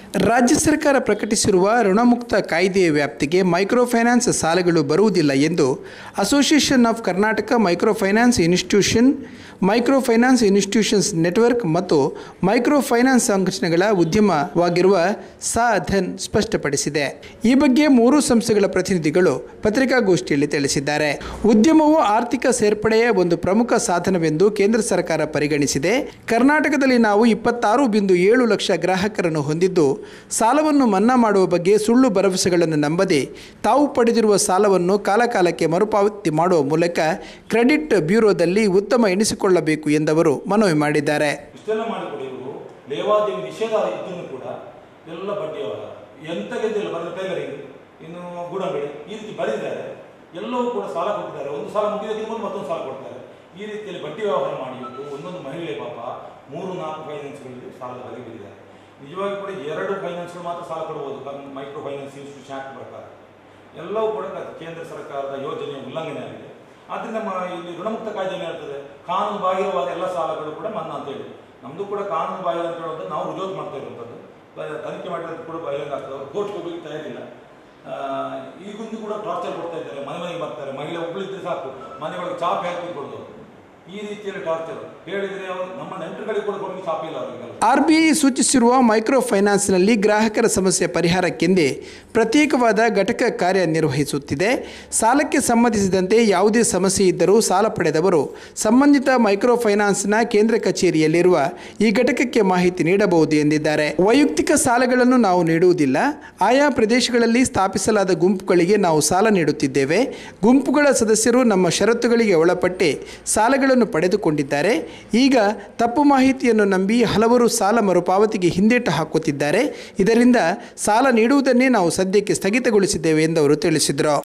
ರಾಜ್ಯ ಸರ್ಕಾರ ಪ್ರಕಟಿಸಿರುವ ಋಣಮುಕ್ತ ಕಾಯ್ದೆಯ ವ್ಯಾಪ್ತಿಗೆ ಮೈಕ್ರೋ ಫೈನಾನ್ಸ್ ಸಾಲಗಳು ಬರುವುದಿಲ್ಲ ಎಂದು association of Karnataka micro finance institution micro finance institutions network ಮತ್ತು ಮೈಕ್ರೋ ಫೈನಾನ್ಸ್ ಸಂಘಟನೆಗಳ ಉದ್ಯಮವಾಗಿರುವ ಸಾಧನ್ ಸ್ಪಷ್ಟಪಡಿಸಿದೆ ಈ ಬಗ್ಗೆ ಮೂರು ಸಂಸ್ಥೆಗಳ ಪ್ರತಿನಿಧಿಗಳು ಪತ್ರಿಕಾಗೋಷ್ಠಿಯಲ್ಲಿ ತಿಳಿಸಿದ್ದಾರೆ ಉದ್ಯಮವು ಆರ್ಥಿಕ ಸೇರ್ಪಡೆಯ ಒಂದು ಪ್ರಮುಖ ಸಾಧನವೆಂದು ಕೇಂದ್ರ ಸರ್ಕಾರ ಪರಿಗಣಿಸಿದೆ ಕರ್ನಾಟಕದಲ್ಲಿ ನಾವು ಇಪ್ಪತ್ತಾರು ಬಿಂದು ಏಳು ಲಕ್ಷ ಗ್ರಾಹಕರನ್ನು ಹೊಂದಿದ್ದು ಸಾಲವನ್ನು ಮನ್ನಾ ಮಾಡುವ ಬಗ್ಗೆ ಸುಳ್ಳು ಭರವಸೆಗಳನ್ನು ನಂಬದೆ ತಾವು ಪಡೆದಿರುವ ಸಾಲವನ್ನು ಕಾಲಕಾಲಕ್ಕೆ ಮರುಪಾವತಿ ಮಾಡುವ ಮೂಲಕ ಕ್ರೆಡಿಟ್ ಬ್ಯೂರೋದಲ್ಲಿ ಉತ್ತಮ ಎನಿಸಿಕೊಳ್ಳಬೇಕು ಎಂದವರು ಮನವಿ ಮಾಡಿದ್ದಾರೆ ಇಷ್ಟೆಲ್ಲ ಮಾಡಿಕೊಡಿ ಇವರು ಲೇವಾದೇವಿ ನಿಷೇಧ ಇದ್ದೂ ಕೂಡ ಎಲ್ಲ ಬಡ್ಡಿ ಅವರ ಎಂತ ಗೆದ್ದಿಲ್ಲ ಬರೆದ ಟೈಲರಿಂಗ್ ಇನ್ನು ಗೂಡಂಗಡಿ ಈ ರೀತಿ ಬರೆದಿದ್ದಾರೆ ಎಲ್ಲವೂ ಕೂಡ ಸಾಲ ಕೊಟ್ಟಿದ್ದಾರೆ ಒಂದು ಸಾಲ ಮುಗಿಯೋದಕ್ಕೆ ಮುಂದೆ ಮತ್ತೊಂದು ಸಾಲ ಕೊಡ್ತಾರೆ ಈ ರೀತಿಯಲ್ಲಿ ಬಡ್ಡಿ ವ್ಯವಹಾರ ಮಾಡಿ ಇವತ್ತು ಒಂದೊಂದು ಮಹಿಳೆ ಪಾಪ ಮೂರು ನಾಲ್ಕು ಫೈನಾನ್ಸ್ಗಳಲ್ಲಿ ಸಾಲದ ಬಗೆ ಬಿದ್ದಿದ್ದಾರೆ ನಿಜವಾಗಿ ಕೂಡ ಎರಡು ಫೈನಾನ್ಸ್ಗಳು ಮಾತ್ರ ಸಾಲ ಕೊಡ್ಬೋದು ಕಾರಣ ಮೈಕ್ರೋ ಫೈನಾನ್ಸ್ ಇನ್ಸ್ಟಿಟ್ಯೂಷನ್ ಆಕ್ಟ್ ಪ್ರಕಾರ ಎಲ್ಲವೂ ಕೂಡ ಕೇಂದ್ರ ಸರ್ಕಾರದ ಯೋಜನೆಯ ಉಲ್ಲಂಘನೆ ಆಗಿದೆ ಆದ್ದರಿಂದ ನಮ್ಮ ಇಲ್ಲಿ ಋಣಮುಕ್ತ ಕಾಯ್ದೆ ಏನು ಹೇಳ್ತದೆ ಕಾನೂನು ಬಾಹಿರವಾದ ಎಲ್ಲ ಸಾಲಗಳು ಕೂಡ ಮನ್ನಾ ಅಂತ ಹೇಳಿ ನಮ್ಮದು ಕೂಡ ಕಾನೂನು ಬಾಹಿರ ಅಂತ ಹೇಳುವಂಥದ್ದು ನಾವು ರುಜುವಾತು ಮಾಡ್ತಾ ಇರುವಂಥದ್ದು ಬ- ತನಿಖೆ ಮಾಡಿರೋದು ಕೂಡ ಬಹಿರಂಗ ಆಗ್ತದೆ ಅವ್ರು ಕೋರ್ಟ್ಗೆ ಹೋಗ್ಲಿಕ್ಕೆ ತಯಾರಿಲ್ಲ ಆ, ಈಗೊಂದು ಕೂಡ ಟಾರ್ಚರ್ ಕೊಡ್ತಾ ಇದ್ದಾರೆ ಮನೆ ಮನೆಗೆ ಬರ್ತಾರೆ ಮಹಿಳೆ ಒಬ್ಬಳಿದ್ರೆ ಸಾಕು ಮನೆ ಒಳಗೆ ಚಾಪೆ ಹಾಕಿ ಕೊಡೋದು ಈ ರೀತಿಯಲ್ಲಿ ಟಾರ್ಚರ್ ಹೇಳಿದರೆ ಅವರು ನಮ್ಮ ನೆಂಟರುಗಳಿಗೆ ಕೂಡ ಕೊಡಲಿಕ್ಕೆ ಚಾಪೆ ಇಲ್ಲ ಅವರಿಗೆಲ್ಲ ಆರ್ ಬಿ ಐ ಸೂಚಿಸಿರುವ ಮೈಕ್ರೋ ಫೈನಾನ್ಸ್ನಲ್ಲಿ ಗ್ರಾಹಕರ ಸಮಸ್ಯೆ ಪರಿಹಾರಕ್ಕೆಂದೇ ಪ್ರತ್ಯೇಕವಾದ ಘಟಕ ಕಾರ್ಯನಿರ್ವಹಿಸುತ್ತಿದೆ ಸಾಲಕ್ಕೆ ಸಂಬಂಧಿಸಿದಂತೆ ಯಾವುದೇ ಸಮಸ್ಯೆ ಇದ್ದರೂ ಸಾಲ ಪಡೆದವರು ಸಂಬಂಧಿತ ಮೈಕ್ರೋ ಫೈನಾನ್ಸ್ನ ಕೇಂದ್ರ ಕಚೇರಿಯಲ್ಲಿರುವ ಈ ಘಟಕಕ್ಕೆ ಮಾಹಿತಿ ನೀಡಬಹುದು ಎಂದಿದ್ದಾರೆ ವೈಯಕ್ತಿಕ ಸಾಲಗಳನ್ನು ನಾವು ನೀಡುವುದಿಲ್ಲ ಆಯಾ ಪ್ರದೇಶಗಳಲ್ಲಿ ಸ್ಥಾಪಿಸಲಾದ ಗುಂಪುಗಳಿಗೆ ನಾವು ಸಾಲ ನೀಡುತ್ತಿದ್ದೇವೆ ಗುಂಪುಗಳ ಸದಸ್ಯರು ನಮ್ಮ ಷರತ್ತುಗಳಿಗೆ ಒಳಪಟ್ಟೆ ಸಾಲಗಳನ್ನು ಪಡೆದುಕೊಂಡಿದ್ದಾರೆ ಈಗ ತಪ್ಪು ಮಾಹಿತಿಯನ್ನು ನಂಬಿ ಹಲವರು ಸಾಲ ಮರುಪಾವತಿಗೆ ಹಿಂದೇಟು ಹಾಕುತ್ತಿದ್ದಾರೆ ಇದರಿಂದ ಸಾಲ ನೀಡುವುದನ್ನೇ ನಾವು ಸದ್ಯಕ್ಕೆ ಸ್ಥಗಿತಗೊಳಿಸಿದ್ದೇವೆ ಎಂದು ಅವರು ತಿಳಿಸಿದರು